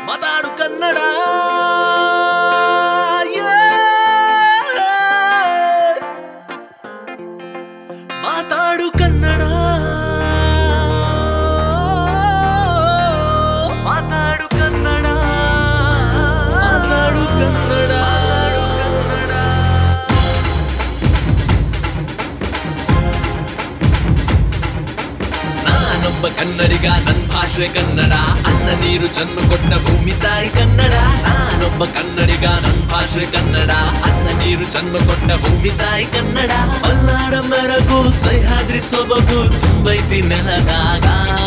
ಮಾತಾಡು ಕನ್ನಡ Yeah. ಮಾತಾಡು ಕನ್ನಡ ಮಾತಾಡು ಕನ್ನಡ ಮಾತಾಡು ಕನ್ನಡ ನಾನೊಬ್ಬ ಕನ್ನಡಿಗ ನನ್ನ ಭಾಷೆ ಕನ್ನಡ ಅನ್ನ ನೀರು ಜನ್ಮ ಕೊಟ್ಟ ಭೂಮಿ ತಾಯಿ ಕನ್ನಡ ನಾನೊಬ್ಬ ಕನ್ನಡಿಗ ನನ್ನ ಭಾಷೆ ಕನ್ನಡ ಅನ್ನ ನೀರು ಜನ್ಮ ಕೊಟ್ಟ ಭೂಮಿ ತಾಯಿ ಕನ್ನಡ ಮಲ್ನಾಡ ಮೆರಗು ಸಹ್ಯಾದ್ರಿ ಸೊಬಗು ತುಂಬೈತಿ ನೆಲದಾಗ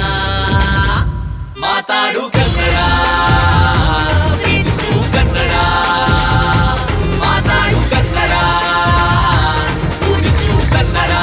ಮಾತಾಡು ಕನ್ನಡ ಪ್ರೀತಿಸು ಕನ್ನಡ ಮಾತಾಡು ಕನ್ನಡ ಪೂಜಿಸು Kannada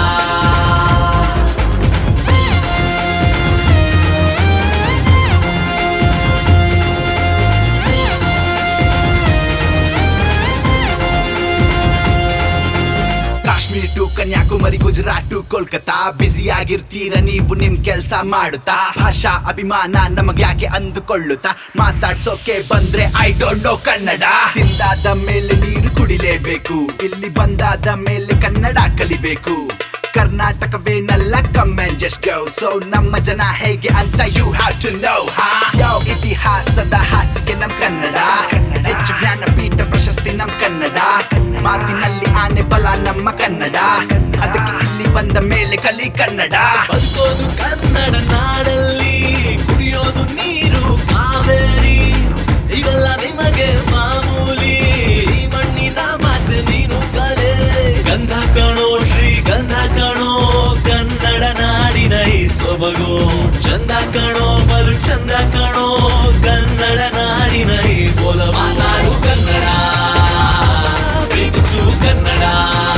Kashmir to Kanyakumari Gujarat to Kolkata busy ಆಗಿರ್ತೀರ ನೀವು ನಿಮ್ ಕೆಲ್ಸ ಮಾಡುತ್ತಾ ಭಾಷಾ ಅಭಿಮಾನ ನಮಗ್ ಯಾಕೆ ಅಂದುಕೊಳ್ಳುತ್ತಾ ಮಾತಾಡ್ಸೋಕೆ ಬಂದ್ರೆ ಐ ಡೋಂಟ್ ನೋ ಕನ್ನಡ ತಿಂದಾದ ಮೇಲೆ ನೀರು ಕುಡಿಲೇಬೇಕು ಇಲ್ಲಿ ಬಂದಾದ ಮೇಲೆ ಕನ್ನಡ ಕಲಿಬೇಕು ಕರ್ನಾಟಕವೇನಲ್ಲ come and just go so ನಮ್ಮ ಜನ ಹೇಗೆ ಅಂತ ಯು ಹ್ಯಾವ್ ಟು ನೋ ಯಾವ ಇತಿಹಾಸದ ಹಾಸಿಗೆ ನಮ್ ಕನ್ನಡ ಹೆಚ್ಚು ಜ್ಞಾನಪೀಠ ಪ್ರಶಸ್ತಿ ನಮ್ ಕನ್ನಡ ಮಾತಿನಲ್ಲಿ ಆನೆ ಬಲ ನಮ್ಮ ಕನ್ನಡ ಅದಕ್ಕೆ ಇಲ್ಲಿ ಬಂದ ಮೇಲೆ ಕಲಿ ಕನ್ನಡ ಬದುಕೋದು ಕನ್ನಡ ನಾಡಲ್ಲಿ ಕುಡಿಯೋದು ನೀರು ಕಾವೇರಿ ಇವೆಲ್ಲ ನಿಮಗೆ ಮಾಮೂಲಿ ಈ ಮಣ್ಣಿನ ಭಾಷೆ ನೀನು ಕಲೆ ಗಂಧ ಕಣೋ ಶ್ರೀ ಗಂಧ ಕಣೋ ಕನ್ನಡ ನಾಡಿನ ಈ ಸೊಬಗು ಚಂದ ಕಣೋ ಬಲು ಚಂದ ಕಣೋ ಕನ್ನಡ ನಾಡಿನ ಈ ಬೋಲ ಮಾತಾಡು ಕನ್ನಡ ಪ್ರೀತಿಸು ಕನ್ನಡ